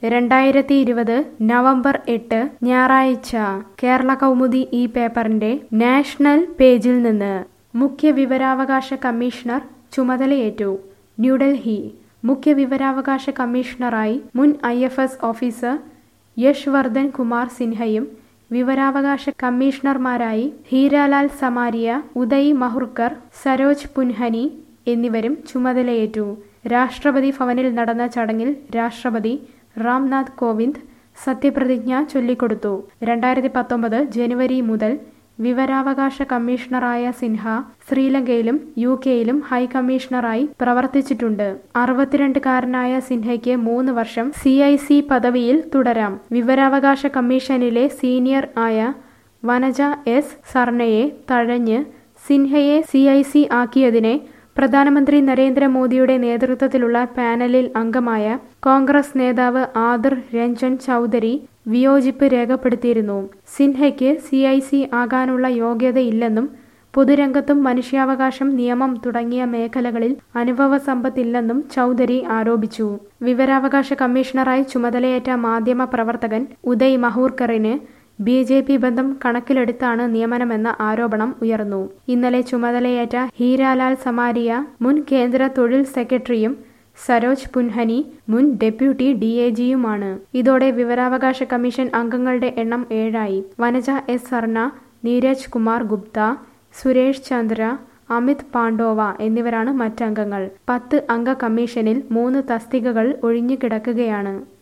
രണ്ടായിരത്തി ഇരുപത് നവംബർ എട്ട് ഞായറാഴ്ച കേരള കൗമുദി ഈ പേപ്പറിന്റെ നാഷണൽ പേജിൽ നിന്ന് മുഖ്യ വിവരാവകാശ കമ്മീഷണർ ചുമതലയേറ്റു ന്യൂഡൽഹി മുഖ്യ വിവരാവകാശ കമ്മീഷണറായി മുൻ I F S officer Yashvardhan Kumar സിൻഹയും വിവരാവകാശ കമ്മീഷണർമാരായി ഹീരാലാൽ സമാരിയ ഉദയ് മഹുർക്കർ സരോജ് പുൻഹനി എന്നിവരും ചുമതലയേറ്റു രാഷ്ട്രപതി ഭവനിൽ നടന്ന ചടങ്ങിൽ രാഷ്ട്രപതി റാംനാഥ് കോവിന്ദ് സത്യപ്രതിജ്ഞ ചൊല്ലിക്കൊടുത്തു രണ്ടായിരത്തി പത്തൊമ്പത് ജനുവരി മുതൽ വിവരാവകാശ കമ്മീഷണറായ സിൻഹ ശ്രീലങ്കയിലും യു കെയിലും ഹൈക്കമ്മീഷണറായി പ്രവർത്തിച്ചിട്ടുണ്ട് അറുപത്തിരണ്ടുകാരനായ സിൻഹയ്ക്ക് മൂന്ന് വർഷം സി ഐ സി പദവിയിൽ തുടരാം വിവരാവകാശ കമ്മീഷനിലെ സീനിയർ ആയ വനജ എസ് സർണയെ തഴഞ്ഞ് സിൻഹയെ സി ഐ സി ആക്കിയതിനെ പ്രധാനമന്ത്രി നരേന്ദ്രമോദിയുടെ നേതൃത്വത്തിലുള്ള പാനലിൽ അംഗമായ കോൺഗ്രസ് നേതാവ് ആദിർ രഞ്ജൻ ചൌധരി വിയോജിപ്പ് രേഖപ്പെടുത്തിയിരുന്നു സിൻഹയ്ക്ക് സി ഐ സി ആകാനുള്ള യോഗ്യതയില്ലെന്നും പൊതുരംഗത്തും മനുഷ്യാവകാശം നിയമം തുടങ്ങിയ മേഖലകളിൽ അനുഭവ സമ്പത്തില്ലെന്നും ചൌധരി ആരോപിച്ചു വിവരാവകാശ കമ്മീഷണറായി ചുമതലയേറ്റ മാധ്യമ പ്രവർത്തകൻ ഉദയ് മഹൂർക്കറിന് ബി ജെ പി ബന്ധം കണക്കിലെടുത്താണ് നിയമനമെന്ന ആരോപണം ഉയർന്നു ഇന്നലെ ചുമതലയേറ്റ ഹീരാലാൽ സമാരിയ മുൻ കേന്ദ്ര തൊഴിൽ സെക്രട്ടറിയും സരോജ് പുൻഹനി മുൻ ഡെപ്യൂട്ടി ഡി എ ജിയുമാണ് ഇതോടെ വിവരാവകാശ കമ്മീഷൻ അംഗങ്ങളുടെ എണ്ണം ഏഴായി വനജ എസ് സർണ നീരജ് കുമാർ ഗുപ്ത സുരേഷ് ചന്ദ്ര അമിത് പാണ്ഡോവ എന്നിവരാണ് മറ്റംഗങ്ങൾ പത്ത് അംഗ കമ്മീഷനിൽ മൂന്ന് തസ്തികകൾ ഒഴിഞ്ഞുകിടക്കുകയാണ്